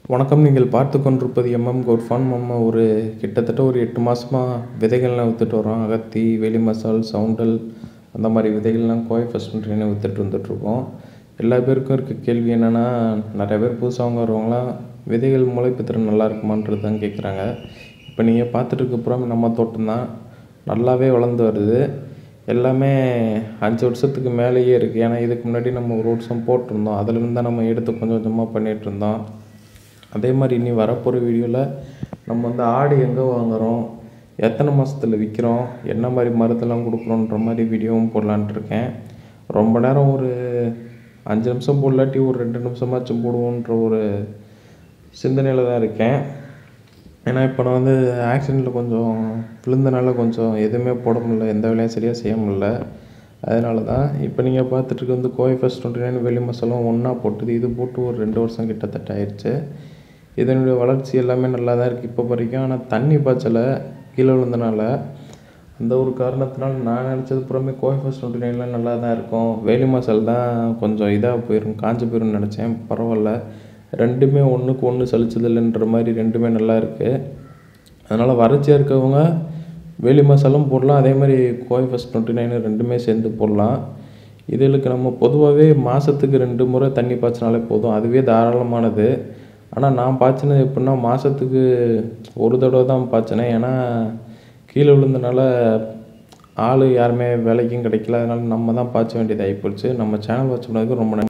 வணக்கம் நீங்கள் பார்த்து கொண்டிருப்பது எம்எம் கோட்ஃபான் நம்ம ஒரு கிட்டத்தட்ட ஒரு எட்டு மாதமாக விதைகள்லாம் விற்றுட்டு வரோம் அகத்தி வேலி மசால் சவுண்டல் அந்த மாதிரி விதைகள்லாம் கோவை ஃபஸ்ட் ட்ரெயினை விற்றுட்டு வந்துட்டுருக்கோம் எல்லா பேருக்கும் இருக்க கேள்வி என்னென்னா நிறைய பேர் புதுசாக வரவங்களாம் விதைகள் முளைப்பு திறன் நல்லா இருக்குமான்றது தான் கேட்குறாங்க இப்போ நீங்கள் பார்த்துட்டு இருக்க பூரா நம்ம தோட்டம் தான் நல்லாவே வளர்ந்து வருது எல்லாமே அஞ்சு வருஷத்துக்கு மேலேயே இருக்குது ஏன்னா இதுக்கு முன்னாடி நம்ம ஒரு வருஷம் போட்டிருந்தோம் அதுலேருந்து தான் நம்ம எடுத்து கொஞ்சம் கொஞ்சமாக பண்ணிகிட்டு இருந்தோம் அதே மாதிரி இனி வரப்போகிற வீடியோவில் நம்ம வந்து ஆடு எங்கே வாங்குகிறோம் எத்தனை மாதத்தில் விற்கிறோம் என்ன மாதிரி மருந்தெல்லாம் கொடுக்குறோன்ற மாதிரி வீடியோவும் போடலான்ட்டு இருக்கேன் ரொம்ப நேரம் ஒரு அஞ்சு நிமிஷம் போடலாட்டி ஒரு ரெண்டு நிமிஷமாச்சும் போடுவோன்ற ஒரு சிந்தனையில் தான் இருக்கேன் ஏன்னா இப்போ நான் வந்து ஆக்சிடெண்ட்டில் கொஞ்சம் விழுந்தனால கொஞ்சம் எதுவுமே போட முடியல எந்த வேலையும் சரியாக செய்ய முடியல அதனால தான் இப்போ நீங்கள் பார்த்துட்டு வந்து கோவை ஃபஸ்ட் டுவெண்ட்டி நைன் வெளி மசாலாம் ஒன்றா போட்டுது இது போட்டு ஒரு ரெண்டு வருஷம் கிட்டத்தட்ட ஆயிடுச்சு இதனுடைய வளர்ச்சி எல்லாமே நல்லா தான் இருக்குது இப்போ வரைக்கும் ஆனால் தண்ணி பாய்ச்சலை கீழே விழுந்தனால அந்த ஒரு காரணத்தினால நான் நினச்சது புறமே கோவை ஃபஸ்ட் டுவெண்ட்டி நைன்லாம் நல்லா தான் இருக்கும் வேலி மசால் தான் கொஞ்சம் இதாக போயிடும் காஞ்சு போயிடும்னு நினச்சேன் பரவாயில்ல ரெண்டுமே ஒன்றுக்கு ஒன்று சலிச்சதில்லைன்ற மாதிரி ரெண்டுமே நல்லா இருக்குது அதனால் வறட்சியாக இருக்கவங்க வேலி மசாலும் போடலாம் அதே மாதிரி கோவை ஃபஸ்ட் டுவெண்ட்டி நைனு ரெண்டுமே சேர்ந்து போடலாம் இதுகளுக்கு நம்ம பொதுவாகவே மாதத்துக்கு ரெண்டு முறை தண்ணி பாய்ச்சினாலே போதும் அதுவே தாராளமானது ஆனால் நான் பாய்ச்சினது எப்படின்னா மாதத்துக்கு ஒரு தடவை தான் பாய்ச்சினேன் ஏன்னா கீழே விழுந்தனால ஆள் யாருமே வேலைக்கும் கிடைக்கல அதனால நம்ம தான் பாய்ச்ச வேண்டியதாகி போச்சு நம்ம சேனல் வாட்ச் பண்ணதுக்கு ரொம்ப நன்றி